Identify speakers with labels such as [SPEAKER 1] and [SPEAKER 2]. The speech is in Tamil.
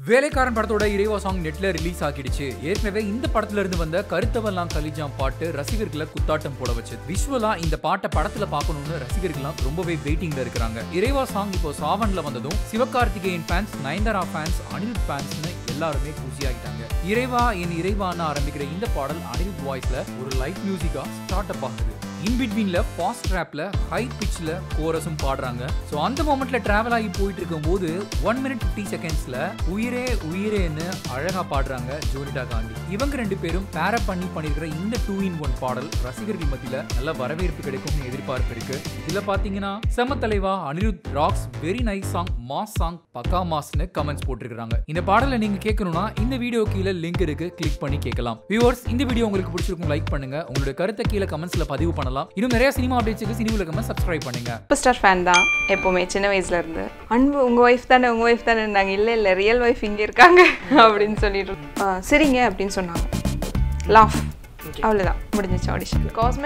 [SPEAKER 1] வேலைக்காரன் படத்தோட இறைவா சாங் நெட்ல ரிலீஸ் ஆகிடுச்சு ஏற்கனவே இந்த படத்துல இருந்து வந்த கருத்தவெல்லாம் கலிஜாம் பாட்டு ரசிகர்களை குத்தாட்டம் போட வச்சது விஷுவலா இந்த பாட்டை படத்துல பார்க்கணும்னு ரசிகர்கள்லாம் ரொம்பவே வெயிட்டிங்ல இருக்கிறாங்க இறைவா சாங் இப்போ சாவன்ல வந்ததும் சிவகார்த்திகேயன் ஃபேன்ஸ் நயன்தாரா ஃபேன்ஸ் அனிருத் ஃபேன்ஸ்னு எல்லாருமே குஷியாகிட்டாங்க இறைவா என் இறைவான்னு ஆரம்பிக்கிற இந்த பாடல் அனிருத் வாய்ஸ்ல ஒரு லைட் மியூசிக்கா ஸ்டார்ட் அப் ஆகுது இன் பிட்வீன்ல ஃபாஸ்ட் ட்ராப்ல ஹை பிட்ச்ல கோரஸும் பாடுறாங்க ஸோ அந்த மொமெண்ட்ல டிராவல் ஆகி போயிட்டு இருக்கும்போது ஒன் மினிட் ஃபிஃப்டி செகண்ட்ஸ்ல உயிரே உயிரேன்னு அழகா பாடுறாங்க ஜோனிடா காந்தி இவங்க ரெண்டு பேரும் பேர பண்ணி பண்ணிருக்கிற இந்த டூ இன் ஒன் பாடல் ரசிகர்கள் மத்தியில நல்ல வரவேற்பு கிடைக்கும்னு எதிர்பார்ப்பு இருக்கு இதுல பாத்தீங்கன்னா செம தலைவா Anirudh rocks very nice song mass song பக்கா மாஸ்னு கமெண்ட்ஸ் போட்டிருக்காங்க இந்த பாடலை நீங்க கேட்கணும்னா இந்த வீடியோ கீழே லிங்க் இருக்கு கிளிக் பண்ணி கேட்கலாம் வியூவர்ஸ் இந்த வீடியோ உங்களுக்கு பிடிச்சிருக்கும் லைக் பண்ணுங்க உங்களுடைய கருத்தை கீழே கமெண்ட்ஸ்ல பதிவு பண்ணலாம் இன்னும் நிறைய சினிமா அப்டேட்ஸுக்கு சினி உலகமா சப்ஸ்கிரைப் பண்ணுங்க
[SPEAKER 2] சூப்பர் ஸ்டார் ஃபேன் தான் எப்போவுமே சின்ன வயசுல இருந்து அன்பு உங்கள் ஒய்ஃப் தானே உங்கள் ஒய்ஃப் தானே நாங்கள் இல்லை இல்லை ரியல் ஒய்ஃப் இங்கே இருக்காங்க அப்படின்னு சொல்லிட்டு ஆ, சரிங்க அப்படின்னு சொன்னாங்க லாஃப் அவ்வளோதான் முடிஞ்சிச்சு ஆடிஷன் காஸ்மெட்